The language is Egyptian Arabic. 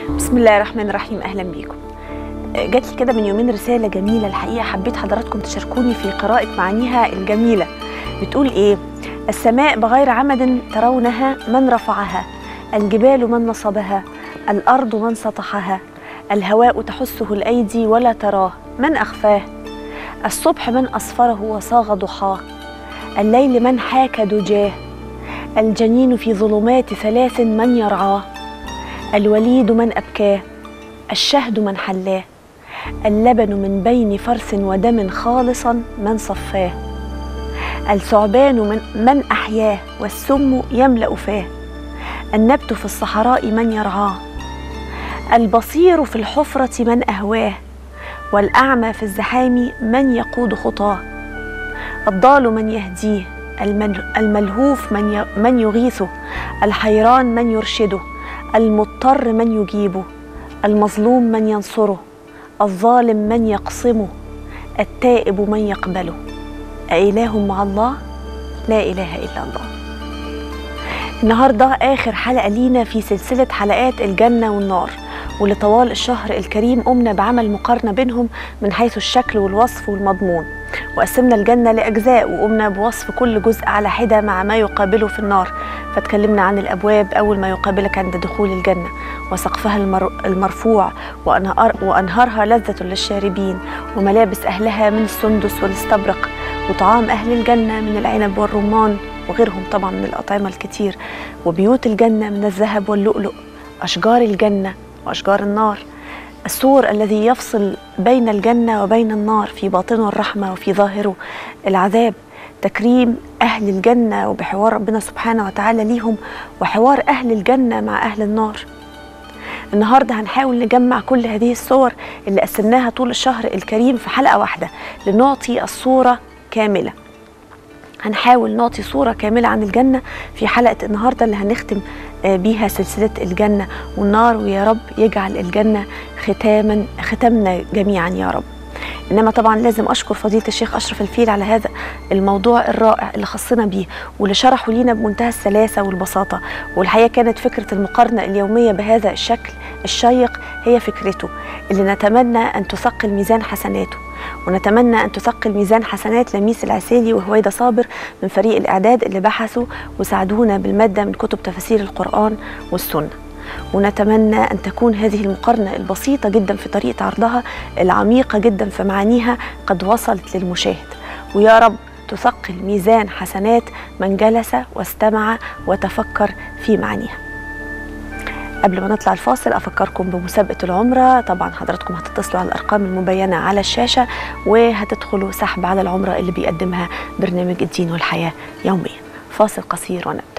بسم الله الرحمن الرحيم اهلا بيكم جات لي كده من يومين رساله جميله الحقيقه حبيت حضراتكم تشاركوني في قراءه معانيها الجميله بتقول ايه السماء بغير عمد ترونها من رفعها الجبال من نصبها الارض من سطحها الهواء تحسه الايدي ولا تراه من اخفاه الصبح من اصفره وصاغ ضحاه الليل من حاك دجاه الجنين في ظلمات ثلاث من يرعاه الوليد من أبكاه الشهد من حلاه اللبن من بين فرث ودم خالصا من صفاه الثعبان من, من أحياه والسم يملأ فاه النبت في الصحراء من يرعاه البصير في الحفرة من أهواه والأعمى في الزحام من يقود خطاه الضال من يهديه الملهوف من من يغيثه الحيران من يرشده المضطر من يجيبه المظلوم من ينصره الظالم من يقصمه التائب من يقبله أإله مع الله لا إله إلا الله النهاردة آخر حلقة لينا في سلسلة حلقات الجنة والنار واللي طوال الشهر الكريم قمنا بعمل مقارنة بينهم من حيث الشكل والوصف والمضمون وقسمنا الجنة لأجزاء وقمنا بوصف كل جزء على حدة مع ما يقابله في النار فاتكلمنا عن الأبواب أول ما يقابلك عند دخول الجنة وسقفها المر... المرفوع وأنهار... وأنهارها لذة للشاربين وملابس أهلها من السندس والاستبرق وطعام أهل الجنة من العنب والرمان وغيرهم طبعا من الأطعمة الكتير وبيوت الجنة من الذهب واللؤلؤ أشجار الجنة وأشجار النار السور الذي يفصل بين الجنة وبين النار في باطنه الرحمة وفي ظاهره العذاب تكريم أهل الجنة وبحوار ربنا سبحانه وتعالى ليهم وحوار أهل الجنة مع أهل النار النهاردة هنحاول نجمع كل هذه الصور اللي قسمناها طول الشهر الكريم في حلقة واحدة لنعطي الصورة كاملة هنحاول نعطي صورة كاملة عن الجنة في حلقة النهاردة اللي هنختم بيها سلسلة الجنة والنار ويا رب يجعل الجنة ختاما ختمنا جميعا يا رب انما طبعا لازم اشكر فضيله الشيخ اشرف الفيل على هذا الموضوع الرائع اللي خصنا بيه واللي شرحه لينا بمنتهى السلاسه والبساطه والحقيقه كانت فكره المقارنه اليوميه بهذا الشكل الشيق هي فكرته اللي نتمنى ان تثقل ميزان حسناته ونتمنى ان تثقل ميزان حسنات لميس العسيلي وهويدا صابر من فريق الاعداد اللي بحثوا وساعدونا بالماده من كتب تفاسير القران والسنه ونتمنى ان تكون هذه المقارنه البسيطه جدا في طريقه عرضها العميقه جدا في معانيها قد وصلت للمشاهد ويا رب تثقل ميزان حسنات من جلس واستمع وتفكر في معانيها قبل ما نطلع الفاصل افكركم بمسابقه العمره طبعا حضراتكم هتتصلوا على الارقام المبينه على الشاشه وهتدخلوا سحب على العمره اللي بيقدمها برنامج الدين والحياه يوميا فاصل قصير ونبدا